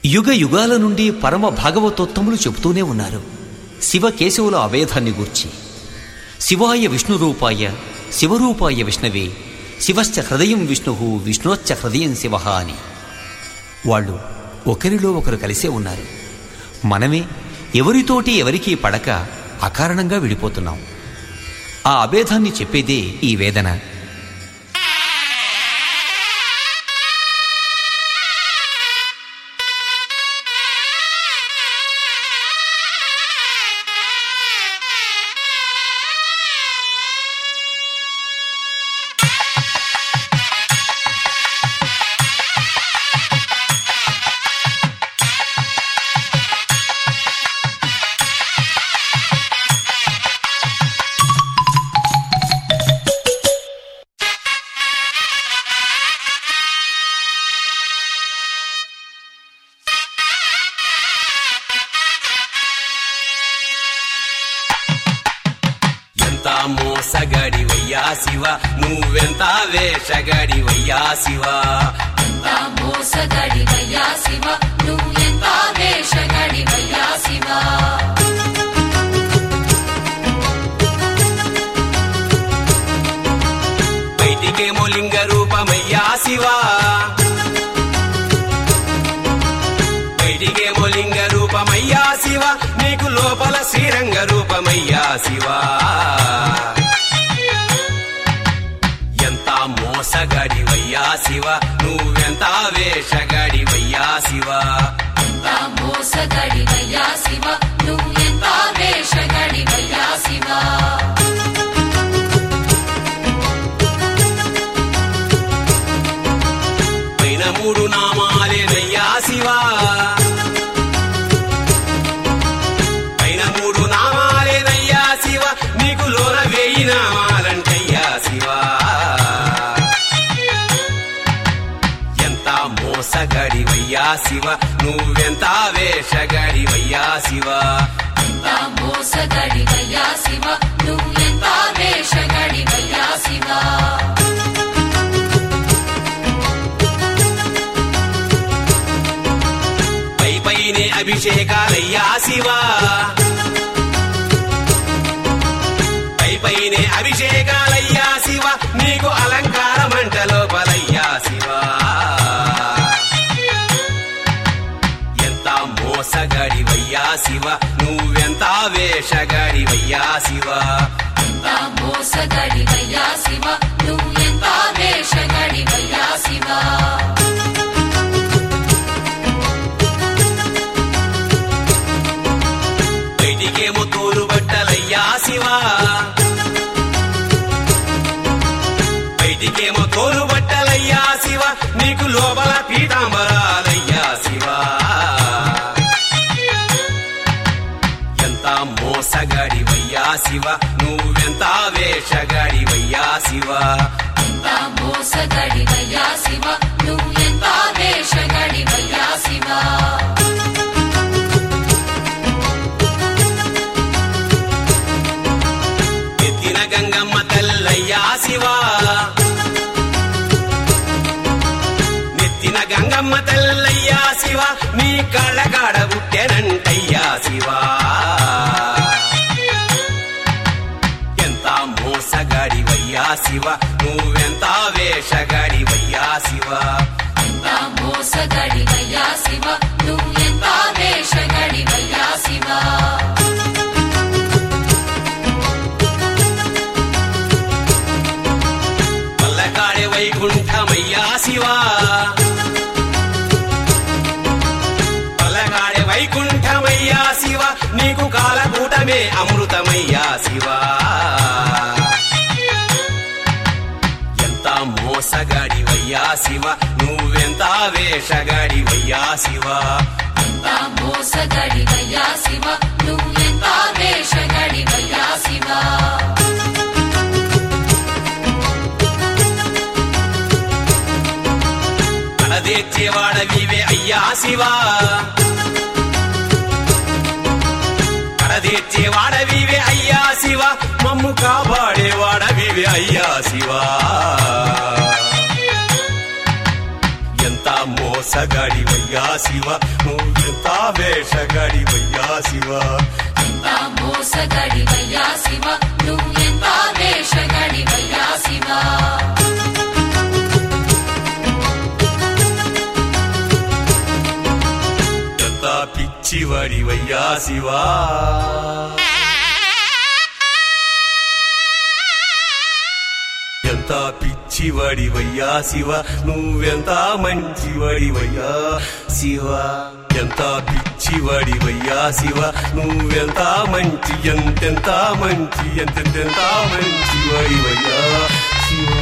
యుగ యుగాల నుండి పరమ భాగవతోత్తములు చెబుతూనే ఉన్నారు శివ కేశవుల అభేదాన్ని గూర్చి శివాయ విష్ణురూపాయ శివరూపాయ విష్ణవే శివశ్చ హృదయం విష్ణు విష్ణోశ్చ హృదయం శివ అని వాళ్ళు ఒకరిలో ఒకరు కలిసే ఉన్నారు మనమే ఎవరితోటి ఎవరికీ పడక అకారణంగా విడిపోతున్నాం ఆ అభేదాన్ని చెప్పేదే ఈ వేదన ఎంత మోసగడి వయ్యా శివ నువ్వెంత వేషగడి వయ్యా శివ ఎంత మోసగడి వయ్యా శివ నువ్వు ఎంత వేషగడి వయ్యా శివ బయటికేమో లింగ రూపమయ్యా శివ బయటికేమో లింగ రూపమయ్యా శివ నీకు లోపల శ్రీరంగ రూపమయ్యా శివ ఎంత మోసగడి వయ్యా శివ నువ్వెంత వేషగడి వయ్యా శివ ఎంత మోసగడి వయ్యా శివ నువ్వు ఎంత వేషగడి వయ్యా శివ పైన మూడు నామాలేనయ్యా శివ పైన మూడు నామాలేనయ్యా శివ నీకు లోన వేయి నామాలంటయ్యా శివ ఎంత మోసగడివయ్యా శివ నువ్వెంత వేషగడివయ్యా శివ ఎంత మోసగడి వయ్యా శివ నువ్వు ఎంత వేషగడి వయ్యా శివ పై పైనే అభిషేకాలయ్యా శివ పై పైనే అభిషేకాలయ్యా శివ నీకు అలంకార మంటలోపలయ్యా శివ ఎంత మోసగడివయ్యా శివ నువ్వెంత వేషగడివయ్యా శివ ఎంత మోసగడి వయ్యా శివ నువ్వు ఎంత వేషగడి వయ్యా శివ బయటికేమో తోలు బట్టలయ్యా శివ బయటికేమో తోలు బట్టలయ్యా శివ నీకు లోపల పీతాంబరాలయ్యా శివ ఎంత మోసగాడివయ్యా శివ నువ్వెంత వేషగాడివయ్యా శివ ఎంత మోసగడి వయ్యా శివ నువ్వు ఎంత వేషగడి వయ్యా శివ ఎత్తిన గంగమ్మ తల్లయ్యా శివ నెత్తిన గంగమ్మ తల్లయ్యా శివ నీ కళ్ళగాడ పుట్టెనంటయ్యా శివ ఎంత మోసగాడివయ్యా శివ నువ్వెంత వేషగాడివయ్యా శివ ఎంత మోసగడి వయ్యా శివ నువ్వు ఎంత వేషగడి వయ్యా శివ పల్లకాడే వైకుంఠమయ్యా శివ పల్లకాడే వైకుంఠమయ్యా శివ నీకు కాలకూటమే అమృతమయ్యా శివ ఎంత మోసగాడివయ్యా శివ నువ్వెంత వేషగాడివయ్యా శివ ఎంత మోసగడి వయ్యా శివ నువ్వు ఎంత వేషగడి వయ్యా శివ కడదేర్చేవాడవివే అయ్యా శివ కడదేర్చేవాడవివే అయ్యా శివ మమ్ము కాపాడేవాడవివే అయ్యా శివ ఎంత మోస మోసగాడివయ్యా శివ నువ్వెంత వేషగాడివయ్యా శివ ఎంత మోసగడివయ్యా శివ నువ్వెంత వేషగడివయ్యా శివ ఎంత పిచ్చివాడివయ్యా శివా ఎంత పిచ్చివాడివయ్యా శివ నువ్వెంత మంచివాడివయ్యా శివ ఎంత పిచ్చివాడివయ్యా శివ నువ్వెంత మంచి ఎంతెంత మంచి ఎంతెంత మంచివాడివయ్యా శివ